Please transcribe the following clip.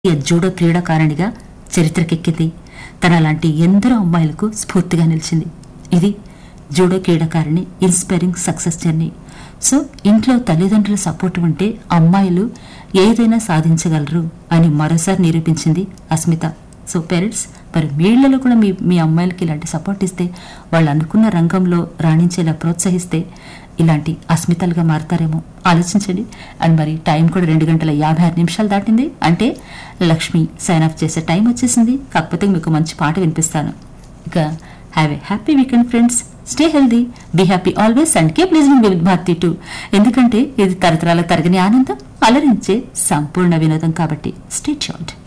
judo క్రీడాకారిణిగా చరిత్రకెక్కింది తన లాంటి ఎందరో అమ్మాయిలకు స్ఫూర్తిగా నిలిచింది ఇది జూడో క్రీడాకారిణి ఇన్స్పైరింగ్ సక్సెస్ జర్నీ సో ఇంట్లో తల్లిదండ్రుల సపోర్ట్ ఉంటే అమ్మాయిలు ఏదైనా సాధించగలరు అని మరోసారి నిరూపించింది అస్మిత సో పేరెంట్స్ మరి మీళ్లలో కూడా మీ మీ అమ్మాయిలకి ఇలాంటి సపోర్ట్ ఇస్తే వాళ్ళు అనుకున్న రంగంలో రాణించేలా ప్రోత్సహిస్తే ఇలాంటి అస్మితలుగా మారతారేమో ఆలోచించండి అండ్ మరి టైం కూడా రెండు గంటల యాభై ఆరు నిమిషాలు దాటింది అంటే లక్ష్మి సైన్ ఆఫ్ చేసే టైం వచ్చేసింది కాకపోతే మీకు మంచి పాట వినిపిస్తాను ఇక have a happy weekend friends stay healthy be happy always and keep listening with Bharati too ఎందుకంటే ఇది తరతరాల తరగని ఆనందం అలరించే సంపూర్ణ వినోదం కాబట్టి స్టే చాట్